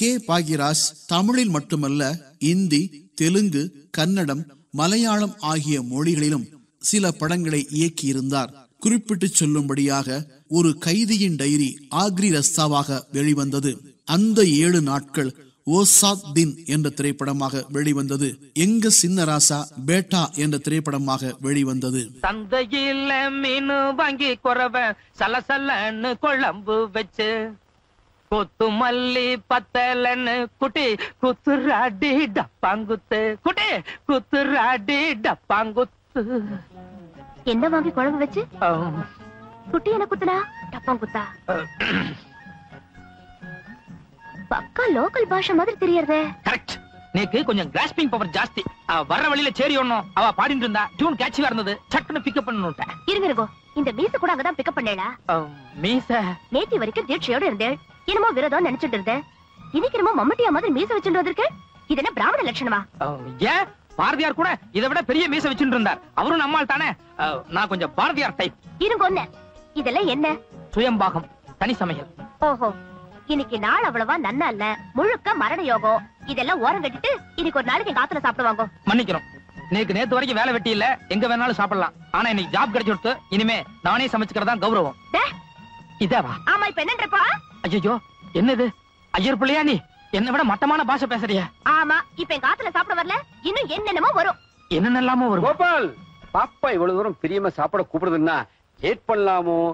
K Bhagyaraj தமிழில் மட்டுமல்ல இந்தி தெலுங்கு கன்னடம் மலையாளம் ஆகிய மொழிகளிலும் சில படங்களை இயக்கியிருந்தார் குறிப்பிட்டு சொல்லும்படியாக ஒரு கைதியின் டைரி ஆக்ரி ரஸ்தாவாக வெளிவந்தது அந்த ஏழு நாட்கள் ஓசாத் தின் என்ற திரைப்படமாக வெளிவந்தது எங்க சின்னராசா பேட்டா என்ற திரைப்படமாக வெளிவந்தது சந்தையில மீனு வாங்கி குறவ சலசலன்னு குழம்பு வச்சு கொத்து மல்லி பத்தலன்னு குட்டி குத்துராடி டப்பாங்குத்து குட்டி குத்துராடி டப்பாங்குத்து என்ன வாங்கி குழம்பு வச்சு ஆம். குட்டி என்ன குத்துனா டப்பம் குத்தா பக்கா லோக்கல் பாஷை மாதிரி தெரியறதே கரெக்ட் நேக்கு கொஞ்சம் கிராஸ்பிங் பவர் ஜாஸ்தி அவ வர்ற வழியில சேரி ஒண்ணும் அவ பாடிட்டு இருந்தா டியூன் கேட்சியா இருந்தது சட்டுன்னு பிக்கப் பண்ணணுட்டேன் இருங்க இருங்கோ இந்த மீச கூட அங்கதான் பிக்கப் பண்ணேடா மீச நேத்தி வரைக்கும் தீட்சையோட இருந்தேன் என்னமோ விரதம் நினைச்சிட்டு இருந்தேன் இன்னைக்கு என்னமோ மம்மட்டியா மாதிரி மீச வச்சுட்டு வந்திருக்கேன் இது என்ன பிராமண லட்சணமா ஆம், ஏன் பாரதியார் கூட இதை விட பெரிய மீச வச்சுட்டு இருந்தார் அவரும் நம்மால் தானே ஆ, நான் கொஞ்சம் பாரதியார் டைப் இருங்க ஒண்ணு இதெல்லாம் என்ன சுயம்பாகம் தனி சமையல் ஓஹோ இன்னைக்கு நாள் அவ்வளவா நன்னா இல்ல முழுக்க மரண யோகம் இதெல்லாம் ஓரம் கட்டிட்டு இன்னைக்கு ஒரு நாளைக்கு எங்க ஆத்துல சாப்பிடுவாங்க மன்னிக்கிறோம் நேக்கு நேத்து வரைக்கும் வேலை வெட்டி இல்ல எங்க வேணாலும் சாப்பிடலாம் ஆனா இன்னைக்கு ஜாப் கிடைச்சு கொடுத்து இனிமே நானே சமைச்சுக்கிறதா கௌரவம் டே, இதாவா ஆமா இப்ப என்னன்றப்பா ஐயோ என்னது ஐயர் பிள்ளையா நீ என்னை விட மட்டமான பாஷை பேசுறிய ஆமா இப்ப எங்க ஆத்துல சாப்பிட வரல இன்னும் என்னென்னமோ வரும் என்னென்னலாமோ வரும் கோபால் பாப்பா இவ்வளவு தூரம் பிரியமா சாப்பிட கூப்பிடுதுன்னா லேட் பண்ணலாமோ